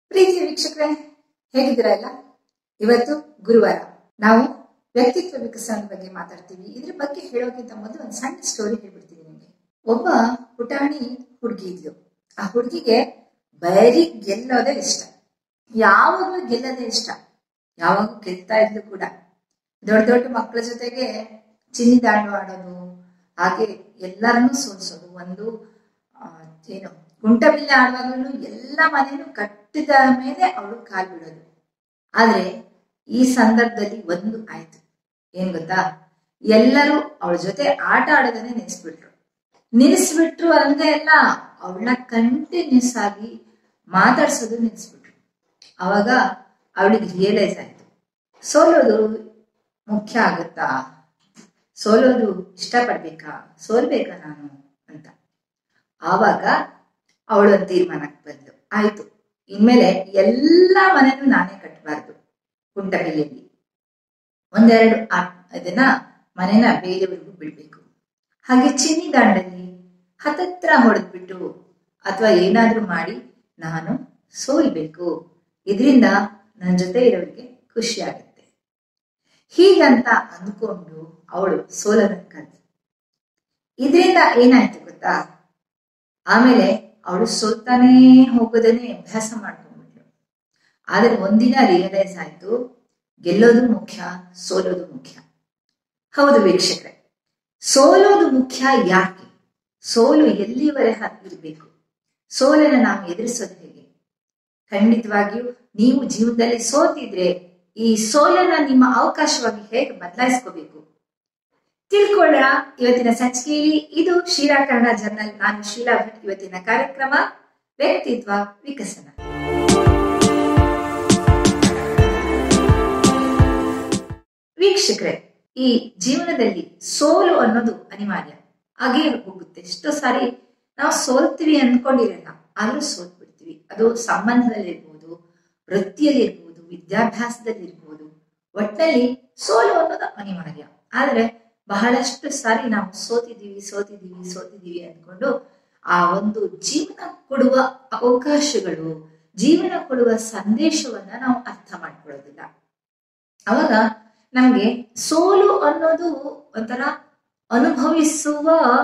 ಪ್ರೀತಿ ವೀಕ್ಷಕರೇ ಹೇಗಿದ್ದೀರಾ ಎಲ್ಲ ಇವತ್ತು ಗುರುವಾರ ನಾವು ವ್ಯಕ್ತಿತ್ವ ವಿಕಸನದ ಬಗ್ಗೆ ಮಾತಾಡ್ತೀವಿ ಇದ್ರ ಬಗ್ಗೆ ಹೇಳೋಕ್ಕಿಂತ ಮೊದಲು ಒಂದು ಸಣ್ಣ ಸ್ಟೋರಿ ಹೇಳ್ಬಿಡ್ತೀನಿ ನಿಮಗೆ ಒಬ್ಬ ಪುಟಾಣಿ ಹುಡುಗಿ ಇದ್ಲು ಆ ಹುಡುಗಿಗೆ ಬರೀ ಗೆಲ್ಲೋದೇ ಇಷ್ಟ ಯಾವಾಗಲೂ ಗೆಲ್ಲೋದೇ ಇಷ್ಟ ಯಾವಾಗೂ ಗೆಲ್ತಾ ಇದ್ಲು ಕೂಡ ದೊಡ್ಡ ದೊಡ್ಡ ಮಕ್ಕಳ ಜೊತೆಗೆ ಚಿನ್ನಿ ದಾಂಡು ಆಡೋದು ಹಾಗೆ ಎಲ್ಲರನ್ನೂ ಸೋಲಿಸೋದು ಒಂದು ಆ, ಏನು ಗುಂಟಬಿಲ್ಲೆ ಆಡುವಾಗಲೂ ಎಲ್ಲ ಮನೇನು ಕಟ್ಟಿದ ಮೇಲೆ ಅವಳು ಕಾಲ್ ಬಿಡೋದು ಆದ್ರೆ ಈ ಸಂದರ್ಭದಲ್ಲಿ ಒಂದು ಆಯ್ತು ಏನ್ ಗೊತ್ತಾ ಎಲ್ಲರೂ ಅವಳ ಜೊತೆ ಆಟ ಆಡೋದನ್ನೇ ನಿಲ್ಲಿಸ್ಬಿಟ್ರು ನಿಲ್ಲಿಸ್ಬಿಟ್ರು ಅಂದ್ರೆ ಎಲ್ಲ ಅವಳನ್ನ ಕಂಟಿನ್ಯೂಸ್ ಆಗಿ ಮಾತಾಡ್ಸೋದು ನಿಲ್ಲಿಸ್ಬಿಟ್ರು ಅವಾಗ ಅವಳಿಗೆ ರಿಯಲೈಸ್ ಆಯ್ತು ಸೋಲೋದು ಮುಖ್ಯ ಆಗುತ್ತಾ ಸೋಲೋದು ಇಷ್ಟಪಡ್ಬೇಕಾ ಸೋಲ್ಬೇಕಾ ನಾನು ಅಂತ ಆವಾಗ ಅವಳು ಒಂದು ತೀರ್ಮಾನಕ್ಕೆ ಬಂದ್ಲು ಆಯ್ತು ಇನ್ಮೇಲೆ ಎಲ್ಲ ಮನೆನೂ ನಾನೇ ಕಟ್ಟಬಾರ್ದು ಕುಂಟಬಿಲ್ಲಿಯಲ್ಲಿ ಒಂದೆರಡು ಆ- ಅದನ್ನ ಮನೆನ ಬೇರೆಯವ್ರಿಗೂ ಬಿಡ್ಬೇಕು ಹಾಗೆ ಚಿನ್ನಿ ದಾಂಡಲ್ಲಿ ಹತ್ತತ್ರ ಹೊಡೆದ್ಬಿಟ್ಟು ಅಥವಾ ಏನಾದ್ರೂ ಮಾಡಿ ನಾನು ಸೋಲ್ಬೇಕು ಇದರಿಂದ ನನ್ನ ಜೊತೆ ಇರೋರಿಗೆ ಖುಷಿ ಆಗುತ್ತೆ ಹೀಗಂತ ಅಂದ್ಕೊಂಡು ಅವಳು ಸೋಲನ ಕಲ್ತು ಇದರಿಂದ ಏನಾಯ್ತು ಗೊತ್ತಾ ಆಮೇಲೆ ಅವಳು ಸೋಲ್ತಾನೇ ಹೋಗೋದನ್ನೇ ಅಭ್ಯಾಸ ಮಾಡ್ಕೊಂಡ್ಬಿಟ್ಲು ಆದ್ರೆ ಒಂದಿನ ರಿಯಲೈಸ್ ಆಯ್ತು ಗೆಲ್ಲೋದು ಮುಖ್ಯ ಸೋಲೋದು ಮುಖ್ಯ ಹೌದು ವೀಕ್ಷಕರೇ ಸೋಲೋದು ಮುಖ್ಯ ಯಾಕೆ ಸೋಲು ಎಲ್ಲಿವರೆ ಇರಬೇಕು ಸೋಲನ್ನ ನಾವು ಎದುರಿಸೋದು ಹೇಗೆ ಖಂಡಿತವಾಗಿಯೂ ನೀವು ಜೀವನದಲ್ಲಿ ಸೋತಿದ್ರೆ ಈ ಸೋಲನ್ನ ನಿಮ್ಮ ಅವಕಾಶವಾಗಿ ಹೇಗೆ ಬದಲಾಯಿಸ್ಕೋಬೇಕು ತಿಳ್ಕೊಳ್ಳೋಣ ಇವತ್ತಿನ ಸಂಚಿಕೆಯಲ್ಲಿ ಇದು ಶೀಲಾ ಕನ್ನಡ ಜರ್ನಲ್ ನಾನು ಶೀಲಾ ಭಟ್ ಇವತ್ತಿನ ಕಾರ್ಯಕ್ರಮ ವ್ಯಕ್ತಿತ್ವ ವಿಕಸನ ವೀಕ್ಷಕರೇ ಈ ಜೀವನದಲ್ಲಿ ಸೋಲು ಅನ್ನೋದು ಅನಿವಾರ್ಯ ಹಾಗೆ ಹೋಗುತ್ತೆ ಎಷ್ಟೋ ಸಾರಿ ನಾವು ಸೋಲ್ತೀವಿ ಅಂದ್ಕೊಂಡಿರಲ್ಲ ಆದ್ರೂ ಸೋತ್ ಬಿಡ್ತೀವಿ ಅದು ಸಂಬಂಧದಲ್ಲಿರ್ಬೋದು ವೃತ್ತಿಯಲ್ಲಿರ್ಬೋದು ವಿದ್ಯಾಭ್ಯಾಸದಲ್ಲಿರ್ಬೋದು ಒಟ್ಟಲ್ಲಿ ಸೋಲು ಅನ್ನೋದು ಅನಿವಾರ್ಯ ಆದ್ರೆ ಬಹಳಷ್ಟು ಸಾರಿ ನಾವು ಸೋತಿದ್ದೀವಿ ಸೋತಿದ್ದೀವಿ ಸೋತಿದ್ದೀವಿ ಅಂದ್ಕೊಂಡು ಆ ಒಂದು ಜೀವನ ಕೊಡುವ ಅವಕಾಶಗಳು ಜೀವನ ಕೊಡುವ ಸಂದೇಶವನ್ನ ನಾವು ಅರ್ಥ ಮಾಡ್ಕೊಳ್ಳೋದಿಲ್ಲ ಅವಾಗ ನಮ್ಗೆ ಸೋಲು ಅನ್ನೋದು ಒಂಥರ ಅನುಭವಿಸುವ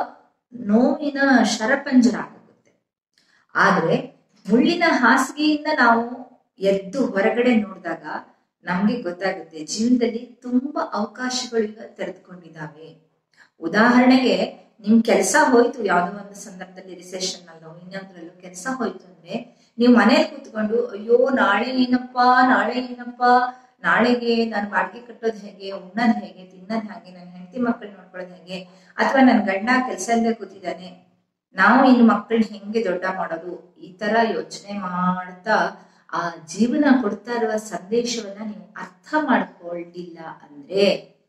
ನೋವಿನ ಶರಪಂಜರ ಆಗುತ್ತೆ ಆದ್ರೆ ಮುಳ್ಳಿನ ಹಾಸಿಗೆಯಿಂದ ನಾವು ಎದ್ದು ಹೊರಗಡೆ ನೋಡಿದಾಗ ನಮ್ಗೆ ಗೊತ್ತಾಗುತ್ತೆ ಜೀವನದಲ್ಲಿ ತುಂಬಾ ಅವಕಾಶಗಳು ಈಗ ತೆರೆದುಕೊಂಡಿದ್ದಾವೆ ಉದಾಹರಣೆಗೆ ನಿಮ್ ಕೆಲಸ ಹೋಯ್ತು ಯಾವ್ದೋ ಒಂದು ಸಂದರ್ಭದಲ್ಲಿ ರಿಸೆಷನ್ ಅಲ್ಲೋ ಇನ್ನೊಂದ್ರಲ್ಲೋ ಕೆಲಸ ಹೋಯ್ತು ಅಂದ್ರೆ ನೀವು ಮನೇಲಿ ಕೂತ್ಕೊಂಡು ಅಯ್ಯೋ ನಾಳೆ ಏನಪ್ಪ ನಾಳೆ ಏನಪ್ಪ ನಾಳೆಗೆ ನಾನು ಬಾಡಿಗೆ ಕಟ್ಟೋದು ಹೇಗೆ ಉಣ್ಣೋದ್ ಹೇಗೆ ತಿನ್ನೋದ್ ಹೇಗೆ ನನ್ನ ಹೆಂಡತಿ ಮಕ್ಕಳು ನೋಡ್ಕೊಳ್ಳೋದು ಹೇಗೆ ಅಥವಾ ನನ್ನ ಗಂಡ ಕೆಲಸ ಇಲ್ಲದೆ ಕೂತಿದ್ದಾನೆ ನಾವು ಇನ್ನು ಮಕ್ಕಳನ್ನ ಹೆಂಗೆ ದೊಡ್ಡ ಮಾಡೋದು ಈ ತರ ಯೋಚನೆ ಮಾಡ್ತಾ ಆ ಜೀವನ ಕೊಡ್ತಾ ಇರುವ ಸಂದೇಶವನ್ನ ನೀವು ಅರ್ಥ ಮಾಡ್ಕೊಳ್ಲಿಲ್ಲ ಅಂದ್ರೆ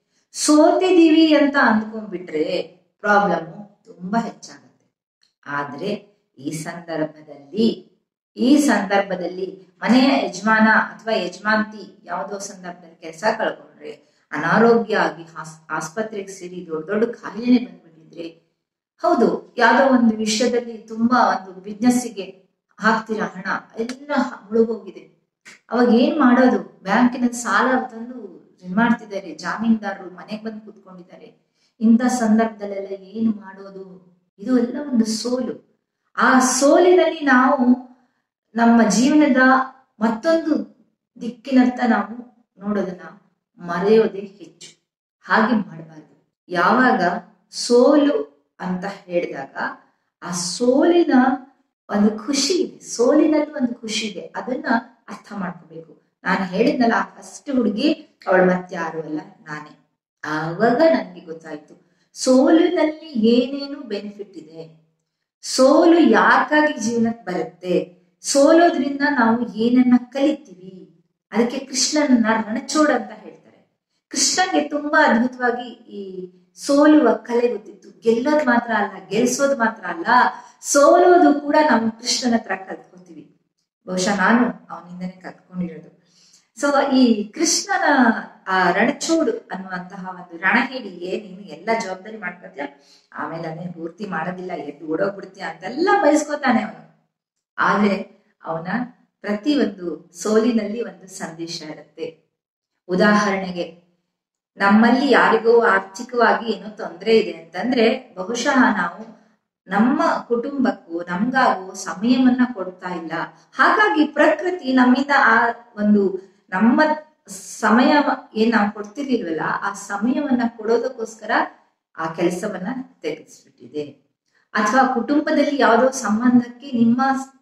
ಸೋತಿದೀವಿ ಅಂತ ಅಂದ್ಕೊಂಡ್ಬಿಟ್ರೆ ಪ್ರಾಬ್ಲಮ್ ತುಂಬಾ ಹೆಚ್ಚಾಗುತ್ತೆ ಆದ್ರೆ ಈ ಸಂದರ್ಭದಲ್ಲಿ ಈ ಸಂದರ್ಭದಲ್ಲಿ ಮನೆಯ ಯಜಮಾನ ಅಥವಾ ಯಜಮಾಂತಿ ಯಾವುದೋ ಸಂದರ್ಭದಲ್ಲಿ ಕೆಲಸ ಕಳ್ಕೊಂಡ್ರೆ ಅನಾರೋಗ್ಯ ಆಗಿ ಹಾಸ್- ಆಸ್ಪತ್ರೆಗೆ ಸೇರಿ ದೊಡ್ಡ ದೊಡ್ಡ ಕಾಯಿಲೆ ಬಂದ್ಬಿಟ್ಟಿದ್ರೆ ಹೌದು ಯಾವ್ದೋ ಒಂದು ವಿಷಯದಲ್ಲಿ ತುಂಬಾ ಒಂದು ಬಿಸ್ನೆಸ್ಸಿಗೆ ಹಾಕ್ತಿರೋ ಹಣ ಎಲ್ಲ ಮುಳುಗೋಗಿದೆ ಅವಾಗ ಏನ್ ಮಾಡೋದು ಬ್ಯಾಂಕಿನ ಸಾಲ ತಂದು ಇದ್ ಮಾಡ್ತಿದ್ದಾರೆ ಜಾಮೀನ್ದಾರರು ಮನೆಗೆ ಬಂದು ಕೂತ್ಕೊಂಡಿದ್ದಾರೆ ಇಂಥ ಸಂದರ್ಭದಲ್ಲೆಲ್ಲ ಏನ್ ಮಾಡೋದು ಇದು ಎಲ್ಲ ಒಂದು ಸೋಲು ಆ ಸೋಲಿನಲ್ಲಿ ನಾವು ನಮ್ಮ ಜೀವನದ ಮತ್ತೊಂದು ದಿಕ್ಕಿನತ್ತ ನಾವು ನೋಡೋದನ್ನ ಮರೆಯೋದೇ ಹೆಚ್ಚು ಹಾಗೆ ಮಾಡಬಾರ್ದು ಯಾವಾಗ ಸೋಲು ಅಂತ ಹೇಳಿದಾಗ ಆ ಸೋಲಿನ ಒಂದು ಖುಷಿ ಇದೆ ಸೋಲಿನಲ್ಲಿ ಒಂದು ಖುಷಿ ಇದೆ ಅದನ್ನ ಅರ್ಥ ಮಾಡ್ಕೋಬೇಕು ನಾನು ಹೇಳಿದ್ನಲ್ಲ ಫಸ್ಟ್ ಹುಡುಗಿ ಅವಳು ಮತ್ತಾರು ಅಲ್ಲ ನಾನೇ ಆವಾಗ ನನ್ಗೆ ಗೊತ್ತಾಯ್ತು ಸೋಲಿನಲ್ಲಿ ಏನೇನು ಬೆನಿಫಿಟ್ ಇದೆ ಸೋಲು ಯಾಕಾಗಿ ಜೀವನಕ್ಕೆ ಬರುತ್ತೆ ಸೋಲೋದ್ರಿಂದ ನಾವು ಏನನ್ನ ಕಲಿತೀವಿ ಅದಕ್ಕೆ ಕೃಷ್ಣನನ್ನ ರಣಚೋಡ್ ಅಂತ ಹೇಳ್ತಾರೆ ಕೃಷ್ಣನ್ಗೆ ತುಂಬಾ ಅದ್ಭುತವಾಗಿ ಈ ಸೋಲುವ ಕಲೆ ಗೊತ್ತಿತ್ತು ಗೆಲ್ಲೋದ್ ಮಾತ್ರ ಅಲ್ಲ ಗೆಲ್ಸೋದ್ ಮಾತ್ರ ಅಲ್ಲ ಸೋಲೋದು ಕೂಡ ನಾವು ಕೃಷ್ಣನ ಹತ್ರ ಕಲ್ತ್ಕೋತೀವಿ ಬಹುಶಃ ನಾನು ಅವನಿಂದನೇ ಕಲ್ತ್ಕೊಂಡಿರೋದು ಸೊ ಈ ಕೃಷ್ಣನ ಆ ರಣಚೋಡು ಅನ್ನುವಂತಹ ಒಂದು ರಣಹೇಡಿಗೆ ನೀನು ಎಲ್ಲ ಜವಾಬ್ದಾರಿ ಮಾಡ್ಕೊತೀಯ ಆಮೇಲೆ ಅದನ್ನ ಪೂರ್ತಿ ಮಾಡೋದಿಲ್ಲ ಎದ್ದು ಓಡೋಗ್ಬಿಡ್ತೀಯ ಅಂತೆಲ್ಲ ಬಯಸ್ಕೋತಾನೆ ಅವನು ಆದ್ರೆ ಅವನ ಪ್ರತಿ ಒಂದು ಸೋಲಿನಲ್ಲಿ ಒಂದು ಸಂದೇಶ ಇರುತ್ತೆ ಉದಾಹರಣೆಗೆ ನಮ್ಮಲ್ಲಿ ಯಾರಿಗೋ ಆರ್ಥಿಕವಾಗಿ ಏನೋ ತೊಂದರೆ ಇದೆ ಅಂತಂದ್ರೆ ಬಹುಶಃ ನಾವು ನಮ್ಮ ಕುಟುಂಬಕ್ಕೂ ನಮ್ಗಾಗೋ ಸಮಯವನ್ನ ಕೊಡ್ತಾ ಇಲ್ಲ ಹಾಗಾಗಿ ಪ್ರಕೃತಿ ನಮ್ಮಿಂದ ಆ ಒಂದು ನಮ್ಮ ಸಮಯ ಏನ್ ನಾವು ಕೊಡ್ತಿರ್ಲಿಲ್ವಲ್ಲ ಆ ಸಮಯವನ್ನ ಕೊಡೋದಕ್ಕೋಸ್ಕರ ಆ ಕೆಲಸವನ್ನ ತೆಗೆಸ್ಬಿಟ್ಟಿದೆ ಅಥವಾ ಕುಟುಂಬದಲ್ಲಿ ಯಾವುದೋ ಸಂಬಂಧಕ್ಕೆ ನಿಮ್ಮ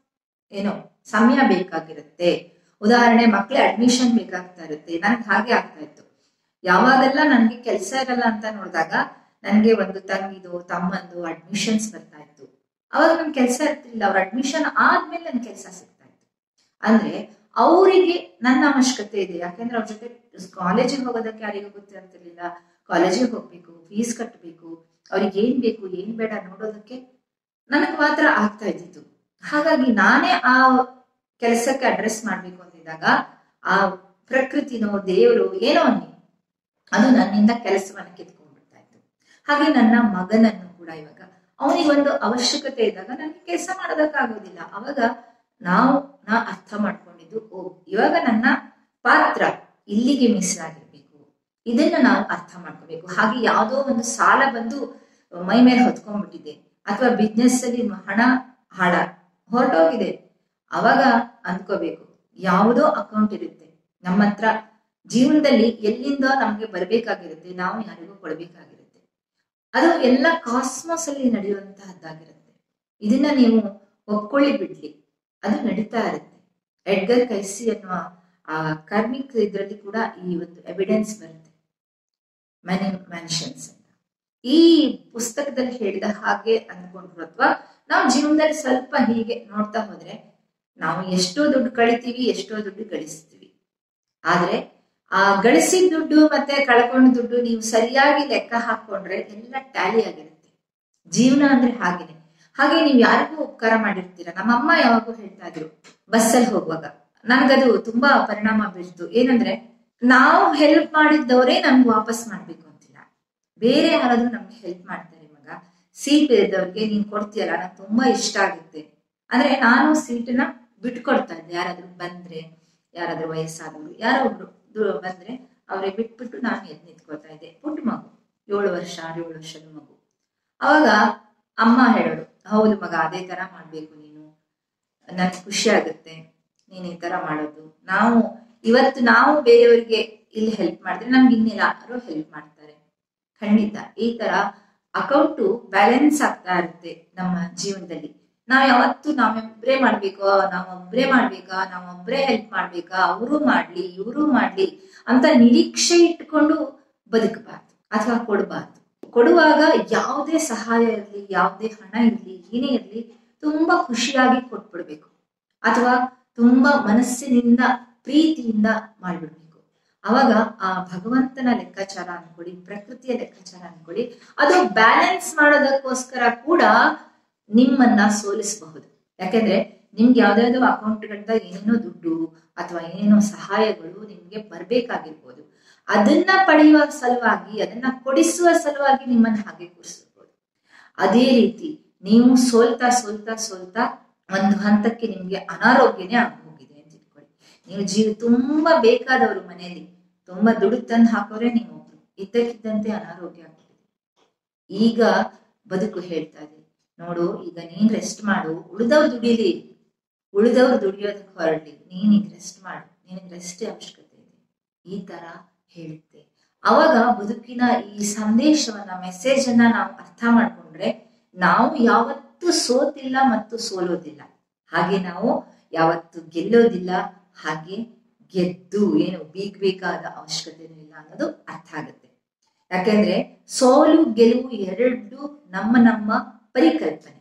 ಏನೋ ಸಮಯ ಬೇಕಾಗಿರುತ್ತೆ ಉದಾಹರಣೆ ಮಕ್ಳ ಅಡ್ಮಿಷನ್ ಬೇಕಾಗ್ತಾ ಇರುತ್ತೆ ನನ್ಗೆ ಹಾಗೆ ಆಗ್ತಾ ಇತ್ತು ಯಾವಾಗೆಲ್ಲ ನನ್ಗೆ ಕೆಲಸ ಇರಲ್ಲ ಅಂತ ನೋಡಿದಾಗ ನನ್ಗೆ ಒಂದು ತಂಗಿದು ತಮ್ಮಂದು ಅಡ್ಮಿಷನ್ಸ್ ಬರ್ತಾ ಇತ್ತು ಅವಾಗ ನನ್ ಕೆಲಸ ಇರ್ತಿರ್ಲಿಲ್ಲ ಅವ್ರ ಅಡ್ಮಿಷನ್ ಆದ್ಮೇಲೆ ನನ್ ಕೆಲಸ ಸಿಗ್ತಾ ಇತ್ತು ಅಂದ್ರೆ ಅವರಿಗೆ ನನ್ನ ಅವಶ್ಯಕತೆ ಇದೆ ಯಾಕೆಂದ್ರೆ ಅವ್ರ ಜೊತೆ ಕಾಲೇಜಿಗೆ ಹೋಗೋದಕ್ಕೆ ಯಾರಿಗೂ ಗೊತ್ತಿರ್ತಿರ್ಲಿಲ್ಲ ಕಾಲೇಜಿಗೆ ಹೋಗ್ಬೇಕು ಫೀಸ್ ಕಟ್ಟಬೇಕು ಅವ್ರಿಗೆ ಏನ್ ಬೇಕು ಏನ್ ಬೇಡ ನೋಡೋದಕ್ಕೆ ನನಗೆ ಮಾತ್ರ ಆಗ್ತಾ ಇದ್ದಿತ್ತು ಹಾಗಾಗಿ ನಾನೇ ಆ ಕೆಲಸಕ್ಕೆ ಅಡ್ರೆಸ್ ಮಾಡ್ಬೇಕು ಅಂತಿದ್ದಾಗ ಆ ಪ್ರಕೃತಿನೋ ದೇವರು ಏನೋ ಅನ್ನಿ ಅದು ನನ್ನಿಂದ ಕೆಲಸವನ್ನ ಕಿತ್ಕೊಂಡ್ಬಿಡ್ತಾ ಇತ್ತು ಹಾಗೆ ನನ್ನ ಮಗನನ್ನು ಕೂಡ ಇವಾಗ ಅವನಿಗೊಂದು ಅವಶ್ಯಕತೆ ಇದ್ದಾಗ ನನಗೆ ಕೆಲಸ ಮಾಡೋದಕ್ಕಾಗೋದಿಲ್ಲ ಅವಾಗ ನಾವು ನಾ ಅರ್ಥ ಮಾಡ್ಕೊಂಡಿದ್ದು ಓ ಇವಾಗ ನನ್ನ ಪಾತ್ರ ಇಲ್ಲಿಗೆ ಮೀಸಲಾಗಿರ್ಬೇಕು ಇದನ್ನ ನಾವು ಅರ್ಥ ಮಾಡ್ಕೋಬೇಕು ಹಾಗೆ ಯಾವುದೋ ಒಂದು ಸಾಲ ಬಂದು ಮೈ ಮೇಲೆ ಹೊತ್ಕೊಂಡ್ಬಿಟ್ಟಿದೆ ಅಥವಾ ಬಿಸ್ನೆಸ್ ಅಲ್ಲಿ ಹಣ ಹಾಳ ಹೊರಟೋಗಿದೆ ಅವಾಗ ಅಂದ್ಕೋಬೇಕು ಯಾವುದೋ ಅಕೌಂಟ್ ಇರುತ್ತೆ ನಮ್ಮ ಹತ್ರ ಜೀವನದಲ್ಲಿ ಎಲ್ಲಿಂದ ನಮ್ಗೆ ಬರ್ಬೇಕಾಗಿರುತ್ತೆ ನಾವು ಯಾರಿಗೂ ಕೊಡ್ಬೇಕಾಗಿರುತ್ತೆ ಅದು ಎಲ್ಲ ಕಾಸ್ಮೋಸ್ ಅಲ್ಲಿ ನಡೆಯುವಂತಹದ್ದಾಗಿರುತ್ತೆ ಇದನ್ನ ನೀವು ಒಪ್ಕೊಳ್ಳಿ ಬಿಡ್ಲಿ ಅದು ನಡೀತಾ ಇರುತ್ತೆ ಎಡ್ಗರ್ ಕೈಸಿ ಅನ್ನುವ ಆ ಕಾರ್ಮಿಕ್ ಇದರಲ್ಲಿ ಕೂಡ ಈ ಒಂದು ಎವಿಡೆನ್ಸ್ ಬರುತ್ತೆ ಮ್ಯಾನಿ ಮ್ಯಾನ್ಷನ್ಸ್ ಅಂತ ಈ ಪುಸ್ತಕದಲ್ಲಿ ಹೇಳಿದ ಹಾಗೆ ಅಂದ್ಕೊಂಡ್ರು ಅಥವಾ ನಾವು ಜೀವನದಲ್ಲಿ ಸ್ವಲ್ಪ ಹೀಗೆ ನೋಡ್ತಾ ಹೋದ್ರೆ ನಾವು ಎಷ್ಟೋ ದುಡ್ಡು ಕಳಿತೀವಿ ಎಷ್ಟೋ ದುಡ್ಡು ಗಳಿಸ್ತೀವಿ ಆದ್ರೆ ಆ ಗಳಿಸಿದ ದುಡ್ಡು ಮತ್ತೆ ಕಳ್ಕೊಂಡ ದುಡ್ಡು ನೀವು ಸರಿಯಾಗಿ ಲೆಕ್ಕ ಹಾಕೊಂಡ್ರೆ ಎಲ್ಲ ಟ್ಯಾಲಿ ಆಗಿರುತ್ತೆ ಜೀವನ ಅಂದ್ರೆ ಹಾಗೇನೆ ಹಾಗೆ ನೀವು ಯಾರಿಗೂ ಉಪಕಾರ ಮಾಡಿರ್ತೀರ ನಮ್ಮಮ್ಮ ಯಾವಾಗೂ ಹೇಳ್ತಾ ಇದ್ರು ಬಸ್ಸಲ್ಲಿ ಹೋಗುವಾಗ ನನ್ಗದು ತುಂಬಾ ಪರಿಣಾಮ ಬೀಳ್ತು ಏನಂದ್ರೆ ನಾವು ಹೆಲ್ಪ್ ಮಾಡಿದ್ದವರೇ ನಮ್ಗೆ ವಾಪಸ್ ಮಾಡ್ಬೇಕು ಅಂತಿಲ್ಲ ಬೇರೆ ಯಾರಾದ್ರೂ ನಮ್ಗೆ ಹೆಲ್ಪ್ ಮಾಡ್ತಾರೆ ಮಗ ಸೀಟ್ ಇದ್ದವ್ರಿಗೆ ನೀನ್ ಕೊಡ್ತೀಯಲ್ಲ ನಂಗೆ ತುಂಬಾ ಇಷ್ಟ ಆಗುತ್ತೆ ಅಂದ್ರೆ ನಾನು ಸೀಟನ್ನ ಬಿಟ್ಕೊಡ್ತಾ ಇದ್ದೆ ಯಾರಾದ್ರೂ ಬಂದ್ರೆ ಯಾರಾದ್ರೂ ವಯಸ್ಸಾದವರು ಯಾರೋ ಒಬ್ರು ದು- ಬಂದ್ರೆ ಅವ್ರಿಗೆ ಬಿಟ್ಬಿಟ್ಟು ನಾನು ಎದ್ದು ನಿಂತ್ಕೊಳ್ತಾ ಇದ್ದೆ ಪುಟ್ಟ ಮಗು ಏಳು ವರ್ಷ ಆರು ಏಳು ವರ್ಷದ ಮಗು ಅವಾಗ ಅಮ್ಮ ಹೇಳೋಳು ಹೌದು ಮಗ ಅದೇ ತರ ಮಾಡ್ಬೇಕು ನೀನು ನನ್ಗೆ ಖುಷಿ ಆಗುತ್ತೆ ನೀನ್ ಈ ತರ ಮಾಡೋದು ನಾವು ಇವತ್ತು ನಾವು ಬೇರೆಯವರಿಗೆ ಇಲ್ಲಿ ಹೆಲ್ಪ್ ಮಾಡಿದ್ರೆ ನಮ್ಗೆ ಇನ್ನೆಲ್ಲಾರು ಹೆಲ್ಪ್ ಮಾಡ್ತಾರೆ ಖಂಡಿತ ಈ ತರ ಅಕೌಂಟು ಬ್ಯಾಲೆನ್ಸ್ ಆಗ್ತಾ ಇರುತ್ತೆ ನಮ್ಮ ಜೀವನದಲ್ಲಿ ನಾವ್ ಯಾವತ್ತು ನಾವೊಬ್ರೇ ಮಾಡ್ಬೇಕು ನಾವೊಬ್ರೇ ಮಾಡ್ಬೇಕಾ ನಾವೊಬ್ರೇ ಹೆಲ್ಪ್ ಮಾಡ್ಬೇಕಾ ಅವರು ಮಾಡ್ಲಿ ಇವರು ಮಾಡ್ಲಿ ಅಂತ ನಿರೀಕ್ಷೆ ಇಟ್ಕೊಂಡು ಬದುಕಬಾರ್ದು ಅಥವಾ ಕೊಡಬಾರ್ದು ಕೊಡುವಾಗ ಯಾವುದೇ ಸಹಾಯ ಇರಲಿ ಯಾವುದೇ ಹಣ ಇರಲಿ ಏನೇ ಇರಲಿ ತುಂಬಾ ಖುಷಿಯಾಗಿ ಕೊಟ್ಬಿಡ್ಬೇಕು ಅಥವಾ ತುಂಬಾ ಮನಸ್ಸಿನಿಂದ ಪ್ರೀತಿಯಿಂದ ಮಾಡ್ಬಿಡ್ಬೇಕು ಅವಾಗ ಆ ಭಗವಂತನ ಲೆಕ್ಕಾಚಾರ ಅನ್ಕೊಳ್ಳಿ ಪ್ರಕೃತಿಯ ಲೆಕ್ಕಾಚಾರ ಅನ್ಕೊಳ್ಳಿ ಅದು ಬ್ಯಾಲೆನ್ಸ್ ಮಾಡೋದಕ್ಕೋಸ್ಕರ ಕೂಡ ನಿಮ್ಮನ್ನ ಸೋಲಿಸಬಹುದು ಯಾಕೆಂದ್ರೆ ನಿಮ್ಗೆ ಯಾವ್ದಾವ್ದೋ ಅಕೌಂಟ್ಗಳಿಂದ ಏನೇನೋ ದುಡ್ಡು ಅಥವಾ ಏನೇನೋ ಸಹಾಯಗಳು ನಿಮ್ಗೆ ಬರ್ಬೇಕಾಗಿರ್ಬೋದು ಅದನ್ನ ಪಡೆಯುವ ಸಲುವಾಗಿ ಅದನ್ನ ಕೊಡಿಸುವ ಸಲುವಾಗಿ ನಿಮ್ಮನ್ನ ಹಾಗೆ ಕೂರಿಸಬಹುದು ಅದೇ ರೀತಿ ನೀವು ಸೋಲ್ತಾ ಸೋಲ್ತಾ ಸೋಲ್ತಾ ಒಂದು ಹಂತಕ್ಕೆ ನಿಮ್ಗೆ ಅನಾರೋಗ್ಯನೇ ಆಗೋಗಿದೆ ಅಂತ ಇಟ್ಕೊಳ್ಳಿ ನೀವು ಜೀವ ತುಂಬಾ ಬೇಕಾದವರು ಮನೆಯಲ್ಲಿ ತುಂಬಾ ದುಡ್ಡು ತಂದು ಹಾಕೋರೆ ನೀವು ಒಬ್ರು ಇದ್ದಕ್ಕಿದ್ದಂತೆ ಅನಾರೋಗ್ಯ ಆಗ್ಬಿಟ್ಟಿದೆ ಈಗ ಬದುಕು ಹೇಳ್ತಾ ಇದೆ ನೋಡು ಈಗ ನೀನ್ ರೆಸ್ಟ್ ಮಾಡು ಉಳಿದವ್ರು ದುಡಿಲಿ ಉಳಿದವ್ರು ದುಡಿಯೋದಕ್ಕೆ ಹೊರಡ್ಲಿ ನೀನ್ ಈಗ ರೆಸ್ಟ್ ಮಾಡು ನಿನಗೆ ರೆಸ್ಟ್ ಅವಶ್ಯಕತೆ ಇದೆ ಈ ತರ ಹೇಳುತ್ತೆ ಅವಾಗ ಬದುಕಿನ ಈ ಸಂದೇಶವನ್ನ ಮೆಸೇಜ್ ಅನ್ನ ನಾವು ಅರ್ಥ ಮಾಡ್ಕೊಂಡ್ರೆ ನಾವು ಯಾವತ್ತೂ ಸೋತಿಲ್ಲ ಮತ್ತು ಸೋಲೋದಿಲ್ಲ ಹಾಗೆ ನಾವು ಯಾವತ್ತು ಗೆಲ್ಲೋದಿಲ್ಲ ಹಾಗೆ ಗೆದ್ದು ಏನು ಬೀಗ್ಬೇಕಾದ ಅವಶ್ಯಕತೆನೂ ಇಲ್ಲ ಅನ್ನೋದು ಅರ್ಥ ಆಗುತ್ತೆ ಯಾಕೆಂದ್ರೆ ಸೋಲು ಗೆಲುವು ಎರಡು ನಮ್ಮ ನಮ್ಮ ಪರಿಕಲ್ಪನೆ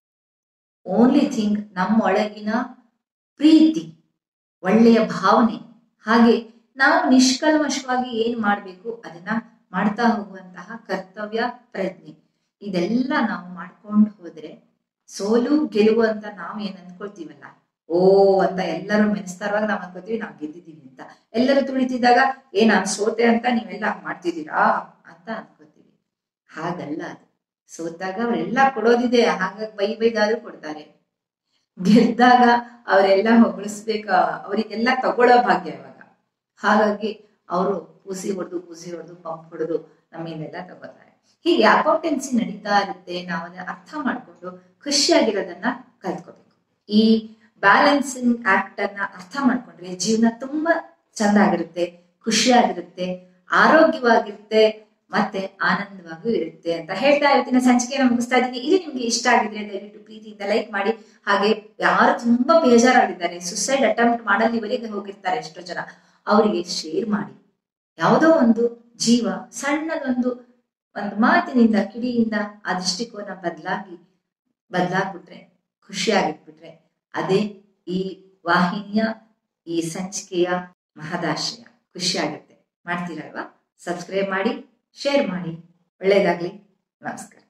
ಓನ್ಲಿ ಥಿಂಗ್ ನಮ್ಮೊಳಗಿನ ಪ್ರೀತಿ ಒಳ್ಳೆಯ ಭಾವನೆ ಹಾಗೆ ನಾವು ನಿಷ್ಕಲ್ಮಶವಾಗಿ ಏನ್ ಮಾಡ್ಬೇಕು ಅದನ್ನ ಮಾಡ್ತಾ ಹೋಗುವಂತಹ ಕರ್ತವ್ಯ ಪ್ರಜ್ಞೆ ಇದೆಲ್ಲ ನಾವು ಮಾಡ್ಕೊಂಡು ಹೋದ್ರೆ ಸೋಲು ಗೆಲುವು ಅಂತ ನಾವು ಏನ್ ಅನ್ಕೊಳ್ತೀವಲ್ಲ ಓ ಅಂತ ಎಲ್ಲರೂ ಮೆನೆಸ್ತಾರುವಾಗ ನಾವ್ ಅನ್ಕೋತೀವಿ ನಾವ್ ಗೆದ್ದಿದೀವಿ ಅಂತ ಎಲ್ಲರೂ ತುಳಿತಿದ್ದಾಗ ಏ ನಾನ್ ಸೋತೆ ಅಂತ ನೀವೆಲ್ಲ ಹಂಗ್ ಮಾಡ್ತಿದ್ದೀರಾ ಅಂತ ಅನ್ಕೋತೀವಿ ಹಾಗಲ್ಲ ಅದು ಸೋತಾಗ ಅವರೆಲ್ಲ ಕೊಡೋದಿದೆ ಹಾಗಾಗಿ ಬೈ ಬೈದಾದ್ರೂ ಕೊಡ್ತಾರೆ ಗೆದ್ದಾಗ ಅವರೆಲ್ಲ ಹೊಗಳಿಸ್ಬೇಕ ಅವರಿಗೆಲ್ಲ ತಗೊಳ್ಳೋ ಭಾಗ್ಯ ಇವಾಗ ಹಾಗಾಗಿ ಅವರು ಪೂಸಿ ಹೊಡೆದು ಪೂಸಿ ಹೊಡೆದು ಪಂಪ್ ಹೊಡೆದು ನಮ್ಮಿಂದೆಲ್ಲ ತಗೋತಾರೆ ಹೀಗೆ ಅಕೌಂಟೆನ್ಸಿ ನಡೀತಾ ಇರುತ್ತೆ ನಾವು ಅದನ್ನ ಅರ್ಥ ಮಾಡ್ಕೊಂಡು ಖುಷಿಯಾಗಿರೋದನ್ನ ಕಲ್ತ್ಕೋಬೇಕು ಈ ಬ್ಯಾಲೆನ್ಸಿಂಗ್ ಆಕ್ಟ್ ಅನ್ನ ಅರ್ಥ ಮಾಡ್ಕೊಂಡ್ರೆ ಜೀವನ ತುಂಬಾ ಚಂದ ಆಗಿರುತ್ತೆ ಖುಷಿಯಾಗಿರುತ್ತೆ ಆರೋಗ್ಯವಾಗಿರುತ್ತೆ ಮತ್ತೆ ಆನಂದವಾಗೂ ಇರುತ್ತೆ ಅಂತ ಹೇಳ್ತಾ ಇವತ್ತಿನ ಸಂಚಿಕೆಯನ್ನು ಮುಗಿಸ್ತಾ ಇದ್ದೀನಿ ಇದು ನಿಮ್ಗೆ ಇಷ್ಟ ಆಗಿದ್ರೆ ದಯವಿಟ್ಟು ಪ್ರೀತಿಯಿಂದ ಲೈಕ್ ಮಾಡಿ ಹಾಗೆ ಯಾರು ತುಂಬಾ ಬೇಜಾರಾಗಿದ್ದಾರೆ ಸುಸೈಡ್ ಅಟೆಂಪ್ಟ್ ಮಾಡಲಿವರೆಗೆ ಹೋಗಿರ್ತಾರೆ ಎಷ್ಟೋ ಜನ ಅವರಿಗೆ ಶೇರ್ ಮಾಡಿ ಯಾವುದೋ ಒಂದು ಜೀವ ಸಣ್ಣದೊಂದು ಒಂದು ಮಾತಿನಿಂದ ಕಿಡಿಯಿಂದ ಆ ದೃಷ್ಟಿಕೋನ ಬದಲಾಗಿ ಬದಲಾಗ್ಬಿಟ್ರೆ ಖುಷಿಯಾಗಿಟ್ಬಿಟ್ರೆ ಅದೇ ಈ ವಾಹಿನಿಯ ಈ ಸಂಚಿಕೆಯ ಮಹದಾಶಯ ಖುಷಿಯಾಗುತ್ತೆ ಮಾಡ್ತೀರಲ್ವಾ ಸಬ್ಸ್ಕ್ರೈಬ್ ಮಾಡಿ ಶೇರ್ ಮಾಡಿ ಒಳ್ಳೇದಾಗ್ಲಿ ನಮಸ್ಕಾರ